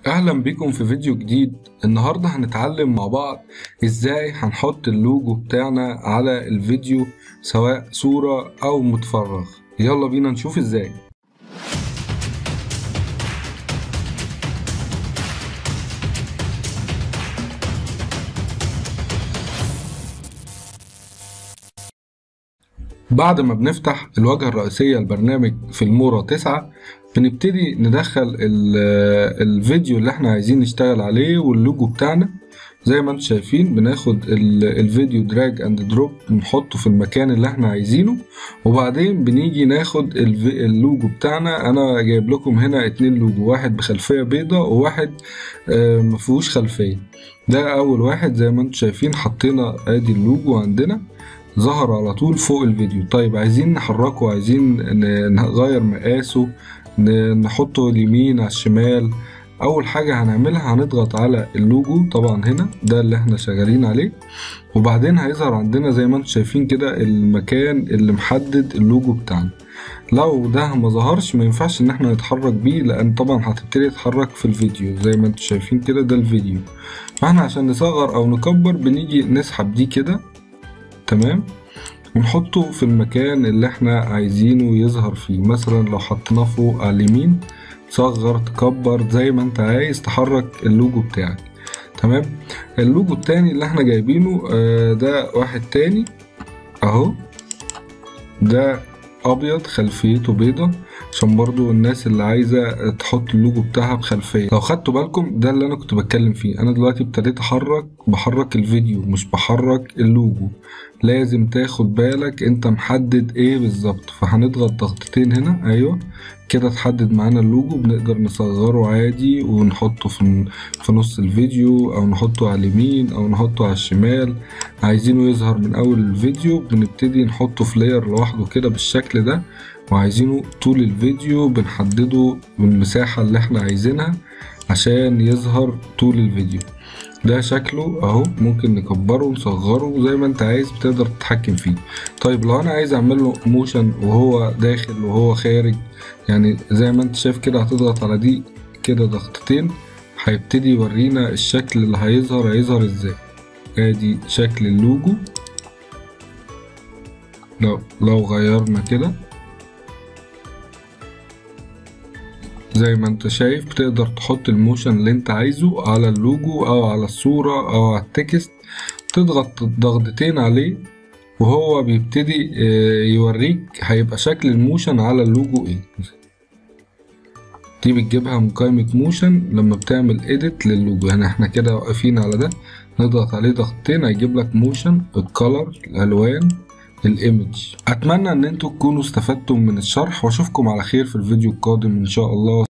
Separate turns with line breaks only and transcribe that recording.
اهلا بيكم في فيديو جديد النهارده هنتعلم مع بعض ازاي هنحط اللوجو بتاعنا على الفيديو سواء صورة او متفرغ يلا بينا نشوف ازاي بعد ما بنفتح الواجهة الرئيسية للبرنامج في المورا 9 بنبتدي ندخل الفيديو اللي احنا عايزين نشتغل عليه واللوجو بتاعنا زي ما انتم شايفين بناخد الفيديو دراج اند دروب نحطه في المكان اللي احنا عايزينه وبعدين بنيجي ناخد اللوجو بتاعنا انا جايب لكم هنا اتنين لوجو واحد بخلفية بيضة وواحد مفيهوش خلفية ده اول واحد زي ما انتم شايفين حطينا ادي اللوجو عندنا ظهر على طول فوق الفيديو طيب عايزين نحركه عايزين نغير مقاسه نحطه اليمين على الشمال اول حاجة هنعملها هنضغط على اللوجو طبعا هنا ده اللي احنا شغالين عليه وبعدين هيظهر عندنا زي ما انتم شايفين كده المكان اللي محدد اللوجو بتاعنا لو ده ما ظهرش ما ينفعش ان احنا نتحرك بيه لان طبعا هتبتدي تتحرك في الفيديو زي ما انتم شايفين كده ده الفيديو فاحنا عشان نصغر او نكبر بنيجي نسحب دي كده تمام ونحطه في المكان اللي احنا عايزينه يظهر فيه مثلا لو حطيناه فوق على اليمين تصغر تكبر زي ما انت عايز تحرك اللوجو بتاعك تمام اللوجو التاني اللي احنا جايبينه آه ده واحد تاني اهو ده ابيض خلفيته بيضة عشان برضو الناس اللي عايزة تحط اللوجو بتاعها بخلفية لو خدتوا بالكم ده اللي انا كنت بتكلم فيه انا دلوقتي ابتديت احرك بحرك الفيديو مش بحرك اللوجو لازم تاخد بالك انت محدد ايه بالظبط فهنضغط ضغطتين هنا ايوه كده تحدد معانا اللوجو بنقدر نصغره عادي ونحطه في في نص الفيديو او نحطه على اليمين او نحطه على الشمال عايزينه يظهر من اول الفيديو بنبتدي نحطه في لاير لوحده كده بالشكل ده وعايزينه طول الفيديو بنحدده بالمساحة اللي احنا عايزينها عشان يظهر طول الفيديو ده شكله اهو ممكن نكبره ونصغره زي ما انت عايز بتقدر تتحكم فيه طيب لو انا عايز اعمل له موشن وهو داخل وهو خارج يعني زي ما انت شايف كده هتضغط على دي كده ضغطتين هيبتدي يورينا الشكل اللي هيظهر هيظهر ازاي ادي شكل اللوجو لو لو غيرنا كده زي ما انت شايف بتقدر تحط الموشن اللي انت عايزه على اللوجو او على الصورة او على التكست تضغط ضغطتين عليه وهو بيبتدي يوريك هيبقى شكل الموشن على اللوجو ايه دي بتجيبها من قائمة موشن لما بتعمل اديت للوجو يعني احنا كده واقفين على ده نضغط عليه ضغطتين هيجيب لك موشن الكالر الالوان الايمج اتمنى ان انتوا تكونوا استفدتم من الشرح واشوفكم على خير في الفيديو القادم ان شاء الله